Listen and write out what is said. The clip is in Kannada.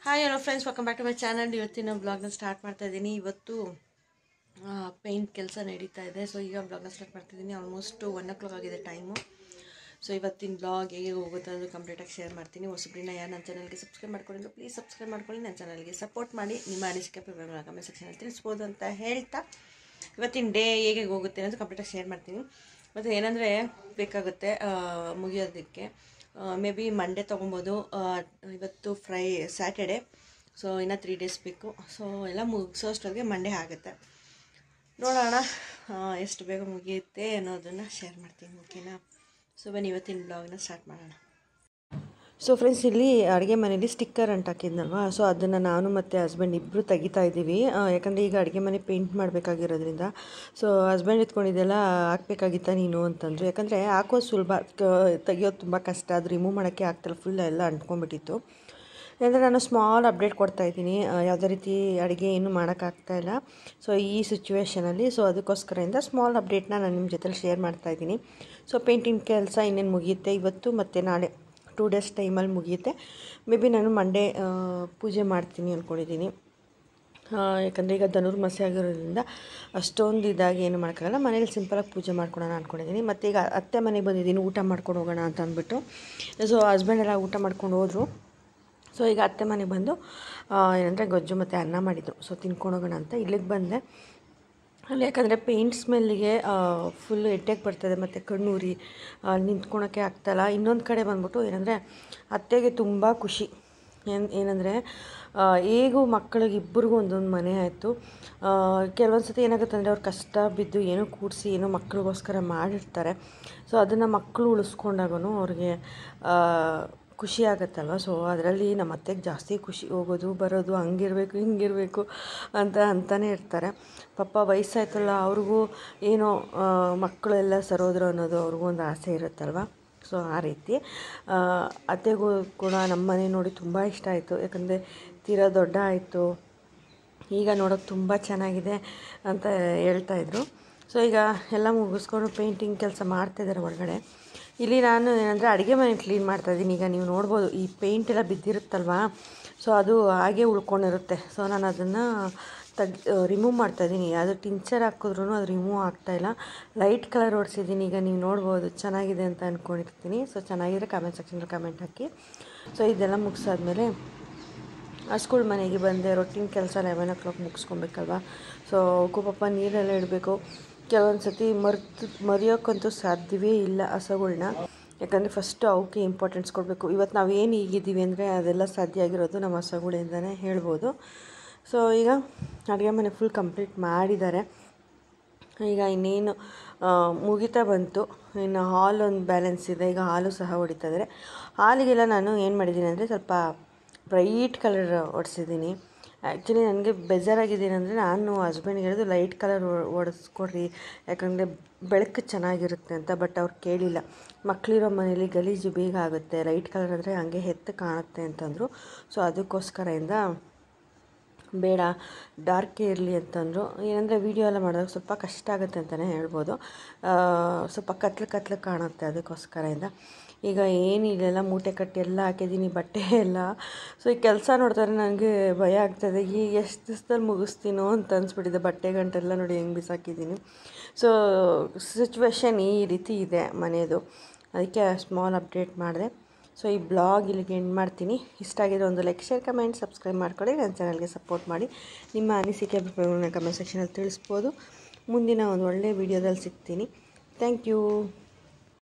hi hello friends welcome back to my channel ಇವತ್ತಿನ ಬ್ಲಾಗ್ನ ಸ್ಟಾರ್ಟ್ ಮಾಡ್ತಾ ಇದ್ದೀನಿ ಇವತ್ತು ಪೇಂಟ್ ಕೆಲಸ ನಡೀತಾ ಇದೆ ಸೊ ಈಗ ಬ್ಲಾಗ್ನ ಸ್ಟಾರ್ಟ್ ಮಾಡ್ತಿದ್ದೀನಿ ಆಲ್ಮೋಸ್ಟ್ ಒನ್ ಓ ಕ್ಲಾಕ್ ಆಗಿದೆ ಟೈಮು ಸೊ ಇವತ್ತಿನ ಬ್ಲಾಗ್ ಹೇಗೆ ಹೋಗುತ್ತೆ ಅನ್ನೋದು ಕಂಪ್ಲೀಟಾಗಿ ಶೇರ್ ಮಾಡ್ತೀನಿ ಹೊಸಬ್ರಿನ ಯಾರು ನನ್ನ ಚಾನಲ್ಗೆ ಸಬ್ಸ್ಕ್ರೈಬ್ ಮಾಡ್ಕೊಂಡಿದ್ದು ಪ್ಲೀಸ್ ಸಬ್ಸ್ಕ್ರೈಬ್ ಮಾಡ್ಕೊಳ್ಳಿ ನನ್ನ ಚಾನಲ್ಗೆ ಸಪೋರ್ಟ್ ಮಾಡಿ ನಿಮ್ಮ ಅನಿಸಿಕೆ ಅಭಿಪ್ರಾಯಗಳನ್ನ ಕಮೆಂಟ್ ಸೆಕ್ಷನಲ್ಲಿ ತಿಳಿಸ್ಬೋದು ಅಂತ ಹೇಳ್ತಾ ಇವತ್ತಿನ ಡೇ ಹೇಗೆ ಹೋಗುತ್ತೆ ಅನ್ನೋದು ಕಂಪ್ಲೀಟಾಗಿ ಶೇರ್ ಮಾಡ್ತೀನಿ ಮತ್ತು ಏನಂದರೆ ಬೇಕಾಗುತ್ತೆ ಆ, ಮುಗಿಯೋದಕ್ಕೆ ಮೇ ಬಿ ಮಂಡೇ ತೊಗೊಬೋದು ಆ, ಇವತ್ತು ಫ್ರೈ ಸ್ಯಾಟರ್ಡೆ ಸೊ ಇನ್ನು ತ್ರೀ ಡೇಸ್ ಬೇಕು ಸೊ ಎಲ್ಲ ಮುಗಿಸೋಷ್ಟೊತ್ತಿಗೆ ಮಂಡೇ ಆಗುತ್ತೆ ನೋಡೋಣ ಆ, ಎಷ್ಟು ಬೇಗ ಮುಗಿಯುತ್ತೆ ಅನ್ನೋದನ್ನು ಶೇರ್ ಮಾಡ್ತೀನಿ ಓಕೆನಾ ಸೊ ಬನ್ನಿ ಇವತ್ತಿನ ಬ್ಲಾಗ್ನ ಸ್ಟಾರ್ಟ್ ಮಾಡೋಣ ಸೊ ಫ್ರೆಂಡ್ಸ್ ಇಲ್ಲಿ ಅಡುಗೆ ಮನೇಲಿ ಸ್ಟಿಕ್ಕರ್ ಅಂಟ್ ಹಾಕಿದ್ನಲ್ವಾ ಸೊ ಅದನ್ನು ನಾನು ಮತ್ತು ಹಸ್ಬೆಂಡ್ ಇಬ್ಬರು ತೆಗಿತಾ ಇದ್ದೀವಿ ಆ, ಯಾಕಂದರೆ ಈಗ ಅಡುಗೆ ಮನೆ ಪೇಂಟ್ ಮಾಡಬೇಕಾಗಿರೋದ್ರಿಂದ ಸೊ ಹಸ್ಬೆಂಡ್ ಎತ್ಕೊಂಡಿದ್ದೆಲ್ಲ ಹಾಕ್ಬೇಕಾಗಿತ್ತ ನೀನು ಅಂತಂದರು ಯಾಕಂದರೆ ಹಾಕೋದು ಸುಲಭ ಕ- ತೆಗಿಯೋದು ತುಂಬ ಕಷ್ಟ ಅದು ರಿಮೂವ್ ಮಾಡೋಕ್ಕೆ ಆಗ್ತಿಲ್ಲ ಫುಲ್ ಎಲ್ಲ ಅಂಟ್ಕೊಂಡ್ಬಿಟ್ಟಿತ್ತು ಅಂದರೆ ನಾನು ಸ್ಮಾಲ್ ಅಪ್ಡೇಟ್ ಕೊಡ್ತಾ ಇದ್ದೀನಿ ಆ, ಯಾವುದೇ ರೀತಿ ಅಡುಗೆ ಏನು ಮಾಡೋಕ್ಕಾಗ್ತಾ ಇಲ್ಲ ಸೊ ಈ ಸಿಚುವೇಷನಲ್ಲಿ ಸೊ ಅದಕ್ಕೋಸ್ಕರದಿಂದ ಸ್ಮಾಲ್ ಅಪ್ಡೇಟ್ನ ನಾನು ನಿಮ್ಮ ಜೊತೆಲಿ ಶೇರ್ ಮಾಡ್ತಾ ಇದ್ದೀನಿ ಸೊ ಪೇಂಟಿಂಗ್ ಕೆಲಸ ಇನ್ನೇನು ಮುಗಿಯುತ್ತೆ ಇವತ್ತು ಮತ್ತು ನಾಳೆ ಟೂ ಡೇಸ್ ಟೈಮಲ್ಲಿ ಮುಗಿಯುತ್ತೆ ಮೇ ಬಿ ನಾನು ಮಂಡೇ ಪೂಜೆ ಮಾಡ್ತೀನಿ ಅಂದ್ಕೊಂಡಿದ್ದೀನಿ ಯಾಕಂದರೆ ಈಗ ಧನುರ್ ಮಸೆ ಆಗಿರೋದ್ರಿಂದ ಅಷ್ಟೊಂದು ಇದಾಗಿ ಏನು ಮಾಡೋಕ್ಕಾಗಲ್ಲ ಮನೇಲಿ ಸಿಂಪಲಾಗಿ ಪೂಜೆ ಮಾಡ್ಕೊಳೋಣ ಅಂದ್ಕೊಂಡಿದ್ದೀನಿ ಮತ್ತು ಈಗ ಅತ್ತೆ ಮನೆಗೆ ಬಂದಿದ್ದೀನಿ ಊಟ ಮಾಡ್ಕೊಂಡು ಹೋಗೋಣ ಅಂತ ಅಂದ್ಬಿಟ್ಟು ಸೊ ಹಸ್ಬೆಂಡ್ ಎಲ್ಲ ಊಟ ಮಾಡ್ಕೊಂಡು ಹೋದರು ಸೊ ಈಗ ಅತ್ತೆ ಮನೆಗೆ ಬಂದು ಆ, ಏನಂದರೆ ಗೊಜ್ಜು ಮತ್ತು ಅನ್ನ ಮಾಡಿದರು ಸೊ ತಿನ್ಕೊಂಡು ಹೋಗೋಣ ಅಂತ ಇಲ್ಲಿಗೆ ಬಂದೆ ಅಲ್ಲಿ ಯಾಕಂದರೆ ಪೇಂಟ್ ಸ್ಮೆಲ್ಲಿಗೆ ಫುಲ್ ಹೆಡ್ಡೇಗೆ ಬರ್ತದೆ ಮತ್ತು ಕಣ್ಣೂರಿ ನಿಂತ್ಕೊಳಕ್ಕೆ ಆಗ್ತಾಯಿಲ್ಲ ಇನ್ನೊಂದು ಕಡೆ ಬಂದ್ಬಿಟ್ಟು ಏನಂದರೆ ಅತ್ತೆಗೆ ತುಂಬ ಖುಷಿ ಏನು ಏನಂದರೆ ಹೇಗೂ ಮಕ್ಕಳಿಗೆ ಇಬ್ಬರಿಗೂ ಒಂದೊಂದು ಮನೆ ಆಯಿತು ಕೆಲವೊಂದು ಸತಿ ಏನಾಗುತ್ತೆ ಅಂದರೆ ಅವ್ರು ಕಷ್ಟ ಬಿದ್ದು ಏನೋ ಕೂಡಿಸಿ ಏನೋ ಮಕ್ಕಳಿಗೋಸ್ಕರ ಮಾಡಿರ್ತಾರೆ ಸೊ ಅದನ್ನು ಮಕ್ಕಳು ಉಳಿಸ್ಕೊಂಡಾಗೂ ಅವ್ರಿಗೆ ಆ, ಖುಷಿ ಆಗುತ್ತಲ್ವ ಸೊ ಅದರಲ್ಲಿ ನಮ್ಮ ಅತ್ತೆಗೆ ಜಾಸ್ತಿ ಖುಷಿ ಹೋಗೋದು ಬರೋದು ಹಂಗಿರಬೇಕು ಹಿಂಗಿರಬೇಕು ಅಂತ ಅಂತಾನೆ ಇರ್ತಾರೆ ಪಾಪ ವಯಸ್ಸಾಯ್ತಲ್ಲ ಅವ್ರಿಗೂ ಏನೋ ಆ, ಮಕ್ಕಳೆಲ್ಲ ಸರೋದ್ರು ಅನ್ನೋದು ಅವ್ರಿಗೂ ಒಂದು ಆಸೆ ಇರುತ್ತಲ್ವ ಸೊ ಆ ರೀತಿ ಆ, ಅತ್ತೆಗೂ ಕೂಡ ನಮ್ಮ ಮನೆ ನೋಡಿ ತುಂಬ ಇಷ್ಟ ಆಯಿತು ಯಾಕಂದರೆ ತೀರಾ ದೊಡ್ಡ ಆಯಿತು ಈಗ ನೋಡೋಕೆ ತುಂಬ ಚೆನ್ನಾಗಿದೆ ಅಂತ ಹೇಳ್ತಾಯಿದ್ರು ಸೊ ಈಗ ಎಲ್ಲ ಮುಗಿಸ್ಕೊಂಡು ಪೇಂಟಿಂಗ್ ಕೆಲಸ ಮಾಡ್ತಾಯಿದ್ದಾರೆ ಒಳಗಡೆ ಇಲ್ಲಿ ನಾನು ಏನಂದರೆ ಅಡುಗೆ ಮನೆ ಕ್ಲೀನ್ ಮಾಡ್ತಾಯಿದ್ದೀನಿ ಈಗ ನೀವು ನೋಡ್ಬೋದು ಈ ಪೇಂಟ್ ಎಲ್ಲ ಬಿದ್ದಿರುತ್ತಲ್ವಾ ಸೊ ಅದು ಹಾಗೆ ಉಳ್ಕೊಂಡಿರುತ್ತೆ ಸೊ ನಾನು ಅದನ್ನು ತೆಗ್ ರಿಮೂವ್ ಮಾಡ್ತಾಯಿದ್ದೀನಿ ಅದು ಟಿಂಚರ್ ಹಾಕಿದ್ರೂ ಅದು ರಿಮೂವ್ ಆಗ್ತಾಯಿಲ್ಲ ಲೈಟ್ ಕಲರ್ ಹೊಡ್ಸಿದ್ದೀನಿ ಈಗ ನೀವು ನೋಡ್ಬೋದು ಚೆನ್ನಾಗಿದೆ ಅಂತ ಅಂದ್ಕೊಂಡಿರ್ತೀನಿ ಸೊ ಚೆನ್ನಾಗಿದ್ರೆ ಕಮೆಂಟ್ ಸೆಕ್ಷನಲ್ಲಿ ಕಮೆಂಟ್ ಹಾಕಿ ಸೊ ಇದೆಲ್ಲ ಮುಗಿಸಾದ್ಮೇಲೆ ಸ್ಕೂಲ್ ಮನೆಗೆ ಬಂದೆ ರೊಟ್ಟಿನ ಕೆಲಸ ಲೆವೆನ್ ಓ ಕ್ಲಾಕ್ ಮುಗಿಸ್ಕೊಬೇಕಲ್ವ ಸೊ ಅವಕ್ಕೂ ಪಾಪ ನೀರೆಲ್ಲ ಇಡಬೇಕು ಕೆಲವೊಂದು ಸತಿ ಮರ್ತು ಮರೆಯೋಕ್ಕಂತೂ ಸಾಧ್ಯವೇ ಇಲ್ಲ ಹಸಗಳ್ನ ಯಾಕಂದರೆ ಫಸ್ಟು ಅವಕ್ಕೆ ಇಂಪಾರ್ಟೆನ್ಸ್ ಕೊಡಬೇಕು ಇವತ್ತು ನಾವೇನು ಈಗಿದ್ದೀವಿ ಅಂದರೆ ಅದೆಲ್ಲ ಸಾಧ್ಯ ಆಗಿರೋದು ನಮ್ಮ ಹಸಗಳಿಂದನೇ ಹೇಳ್ಬೋದು ಸೊ ಈಗ ಅಡುಗೆ ಮನೆ ಫುಲ್ ಕಂಪ್ಲೀಟ್ ಮಾಡಿದ್ದಾರೆ ಈಗ ಇನ್ನೇನು ಆ, ಮುಗಿತಾ ಬಂತು ಇನ್ನು ಹಾಲ್ ಒಂದು ಬ್ಯಾಲೆನ್ಸ್ ಇದೆ ಈಗ ಹಾಲು ಸಹ ಹೊಡಿತಾ ಇದ್ದಾರೆ ಹಾಲಿಗೆಲ್ಲ ನಾನು ಏನು ಮಾಡಿದ್ದೀನಿ ಅಂದರೆ ಸ್ವಲ್ಪ ಬ್ರೈಟ್ ಕಲರ್ ಹೊಡ್ಸಿದ್ದೀನಿ ಆ್ಯಕ್ಚುಲಿ ನನಗೆ ಬೇಜಾರಾಗಿದ್ದೀನಿ ಅಂದರೆ ನಾನು ಹಸ್ಬೆಂಡ್ಗೆ ಹೇಳಿದ್ರು ಲೈಟ್ ಕಲರ್ ಹೊಡೆಸ್ಕೊಡ್ರಿ ಯಾಕಂದರೆ ಬೆಳಕು ಚೆನ್ನಾಗಿರುತ್ತೆ ಅಂತ ಬಟ್ ಅವ್ರು ಕೇಳಿಲ್ಲ ಮಕ್ಕಳಿರೋ ಮನೇಲಿ ಗಲೀಜು ಬೇಗ ಆಗುತ್ತೆ ಲೈಟ್ ಕಲರ್ ಅಂದರೆ ಹಂಗೆ ಎತ್ತು ಕಾಣುತ್ತೆ ಅಂತಂದರು ಸೊ ಅದಕ್ಕೋಸ್ಕರದಿಂದ ಬೇಡ ಡಾರ್ಕೇ ಇರಲಿ ಅಂತಂದರು ಏನಂದರೆ ವೀಡಿಯೋ ಎಲ್ಲ ಮಾಡಿದಾಗ ಸ್ವಲ್ಪ ಕಷ್ಟ ಆಗುತ್ತೆ ಅಂತಲೇ ಹೇಳ್ಬೋದು ಆ, ಸ್ವಲ್ಪ ಕತ್ಲು ಕತ್ಲು ಕಾಣುತ್ತೆ ಅದಕ್ಕೋಸ್ಕರದಿಂದ ಈಗ ಏನು ಇಲ್ಲೆಲ್ಲ ಮೂಟೆ ಕಟ್ಟಿ ಎಲ್ಲ ಹಾಕಿದ್ದೀನಿ ಬಟ್ಟೆ ಎಲ್ಲ ಸೊ ಈ ಕೆಲಸ ನೋಡ್ತಾರೆ ನನಗೆ ಭಯ ಆಗ್ತದೆ ಈ ಎಷ್ಟು ದಿವಸದಲ್ಲಿ ಮುಗಿಸ್ತೀನೋ ಅಂತ ಅನ್ಸ್ಬಿಟ್ಟಿದೆ ಬಟ್ಟೆ ಗಂಟೆಲ್ಲ ನೋಡಿ ಹೆಂಗೆ ಬಿಸಾಕಿದ್ದೀನಿ ಸೊ ಸಿಚುವೇಶನ್ ಈ ರೀತಿ ಇದೆ ಮನೆಯದು ಅದಕ್ಕೆ ಸ್ಮಾಲ್ ಅಪ್ಡೇಟ್ ಮಾಡಿದೆ ಸೊ ಈ ಬ್ಲಾಗ್ ಇಲ್ಲಿಗೆ ಎಂಡ್ ಮಾಡ್ತೀನಿ ಇಷ್ಟ ಆಗಿದ್ರೆ ಒಂದು ಲೈಕ್ ಶೇರ್ ಕಮೆಂಟ್ ಸಬ್ಸ್ಕ್ರೈಬ್ ಮಾಡ್ಕೊಳ್ಳಿ ನನ್ನ ಚಾನಲ್ಗೆ ಸಪೋರ್ಟ್ ಮಾಡಿ ನಿಮ್ಮ ಅನಿಸಿಕೆ ಅಭಿಪ್ರಾಯಗಳನ್ನ ಕಮೆಂಟ್ ಸೆಕ್ಷನಲ್ಲಿ ತಿಳಿಸ್ಬೋದು ಮುಂದಿನ ಒಂದು ಒಳ್ಳೆಯ ವೀಡಿಯೋದಲ್ಲಿ ಸಿಗ್ತೀನಿ ಥ್ಯಾಂಕ್ ಯು